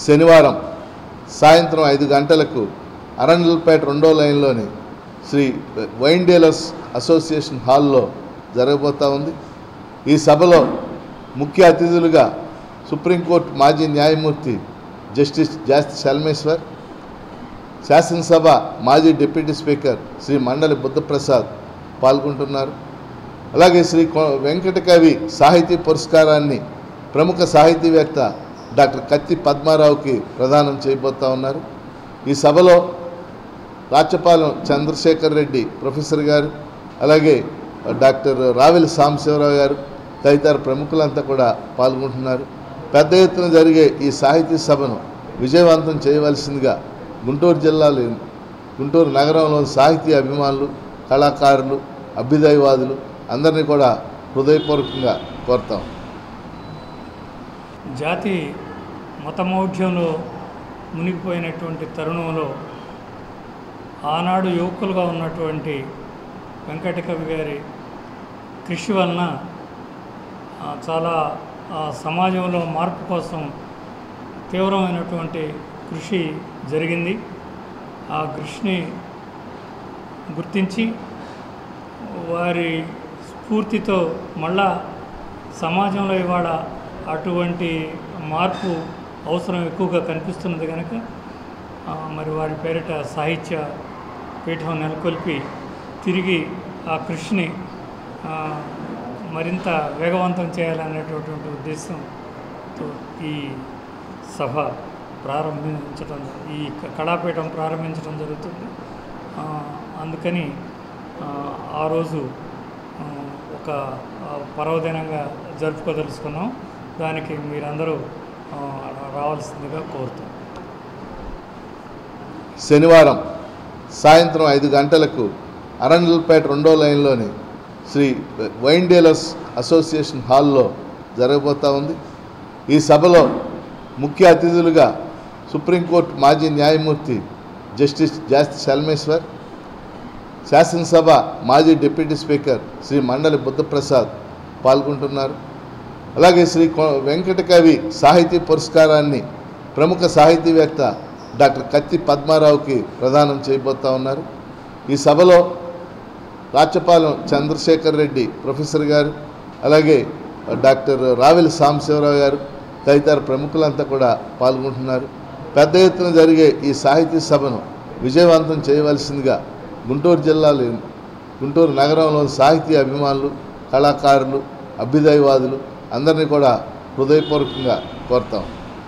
శనివారం సాయంత్రం ఐదు గంటలకు అరండల్పేట రెండో లైన్లోని శ్రీ వైన్ డీలర్స్ అసోసియేషన్ హాల్లో జరగబోతా ఉంది ఈ సభలో ముఖ్య అతిథులుగా సుప్రీంకోర్టు మాజీ న్యాయమూర్తి జస్టిస్ జాస్తి శల్మేశ్వర్ శాసనసభ మాజీ డిప్యూటీ స్పీకర్ శ్రీ మండలి బుద్ధప్రసాద్ పాల్గొంటున్నారు అలాగే శ్రీ కొ- వెంకటకవి సాహితీ పురస్కారాన్ని ప్రముఖ సాహితీవేత్త డాక్టర్ కత్తి పద్మారావుకి ప్రదానం చేయబోతా ఉన్నారు ఈ సభలో రాచపాలెం చంద్రశేఖర్ రెడ్డి ప్రొఫెసర్ గారు అలాగే డాక్టర్ రావెలి సాంబశివరావు గారు తదితర ప్రముఖులంతా కూడా పాల్గొంటున్నారు పెద్ద ఎత్తున జరిగే ఈ సాహితీ సభను విజయవంతం చేయవలసిందిగా గుంటూరు జిల్లాలో గుంటూరు నగరంలోని సాహితీ అభిమానులు కళాకారులు అభ్యుదయవాదులు అందరినీ కూడా హృదయపూర్వకంగా కోరుతాం జాతి మతమౌఢ్యంలో మునిగిపోయినటువంటి తరుణంలో ఆనాడు యువకులుగా ఉన్నటువంటి వెంకటకవి గారి కృషి వలన ఆ, చాలా ఆ, సమాజంలో మార్పు కోసం తీవ్రమైనటువంటి కృషి జరిగింది ఆ కృషిని గుర్తించి వారి స్ఫూర్తితో మళ్ళా సమాజంలో ఇవాళ అటువంటి మార్పు అవసరం ఎక్కువగా కనిపిస్తున్నది కనుక ఆ, మరి వారి పేరిట సాహిత్య పీఠం నెలకొల్పి తిరిగి ఆ కృషిని ఆ, మరింత వేగవంతం చేయాలనేటటువంటి ఉద్దేశంతో ఈ సభ ప్రారంభించడం ఈ క- కళాపీఠం ప్రారంభించడం జరుగుతుంది ఆ, అందుకని ఆ, ఆ రోజు ఆ, ఒక ఆ, పర్వదినంగా జరుపుకోదలుచుకున్నాం దానికి మీరందరూ ఆ, రావాల్సిందిగా కోరుతాం శనివారం సాయంత్రం ఐదు గంటలకు అరండల్పేట రెండో లైన్లోని శ్రీ వైన్ డీలర్స్ అసోసియేషన్ హాల్లో జరగబోతా ఉంది ఈ సభలో ముఖ్య అతిథులుగా సుప్రీంకోర్టు మాజీ న్యాయమూర్తి జస్టిస్ జాస్తి శల్మేశ్వర్ శాసనసభ మాజీ డిప్యూటీ స్పీకర్ శ్రీ మండలి బుద్ధప్రసాద్ పాల్గొంటున్నారు అలాగే శ్రీ కొ- వెంకటకవి సాహితీ పురస్కారాన్ని ప్రముఖ సాహితీవేత్త డాక్టర్ కత్తి పద్మారావుకి ప్రదానం చేయబోతా ఉన్నారు ఈ సభలో రాచపాలెం చంద్రశేఖర్ రెడ్డి ప్రొఫెసర్ గారు అలాగే డాక్టర్ రావెలి సాంబశివరావు గారు తదితర ప్రముఖులంతా కూడా పాల్గొంటున్నారు పెద్ద ఎత్తున జరిగే ఈ సాహితీ సభను విజయవంతం చేయవలసిందిగా గుంటూరు జిల్లాలో గుంటూరు నగరంలోని సాహితీ అభిమానులు కళాకారులు అభ్యుదయవాదులు అందరినీ కూడా హృదయపూర్వకంగా కోరుతాం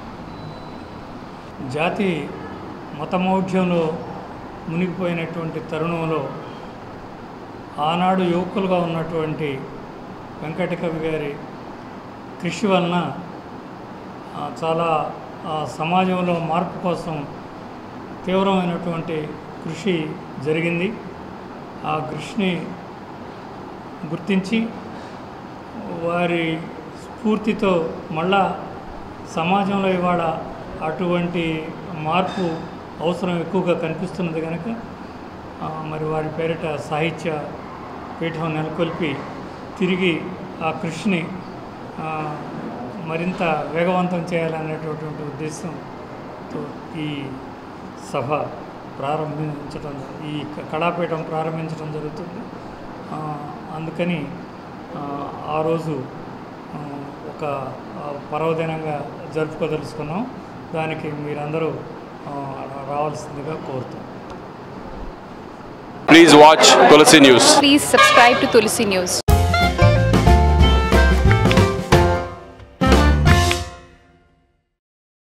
జాతి మతమౌఢ్యంలో మునిగిపోయినటువంటి తరుణంలో ఆనాడు యువకులుగా ఉన్నటువంటి వెంకటకవి గారి కృషి వలన ఆ, చాలా ఆ, సమాజంలో మార్పు కోసం తీవ్రమైనటువంటి కృషి జరిగింది ఆ కృషిని గుర్తించి వారి స్ఫూర్తితో మళ్ళా సమాజంలో ఇవాళ అటువంటి మార్పు అవసరం ఎక్కువగా కనిపిస్తున్నది కనుక ఆ, మరి వారి పేరిట సాహిత్య పీఠం నెలకొల్పి తిరిగి ఆ కృషిని ఆ, మరింత వేగవంతం చేయాలనేటటువంటి ఉద్దేశంతో ఈ సభ ప్రారంభించడం ఈ క- కళాపీఠం ప్రారంభించడం జరుగుతుంది ఆ, అందుకని ఆ, ఆ రోజు ఆ, ఒక ఆ, పర్వదినంగా జరుపుకోదలుచుకున్నాం దానికి మీరందరూ ఆ, రావాల్సిందిగా కోరుతాం Please watch Tulsi News. Please subscribe to Tulsi News.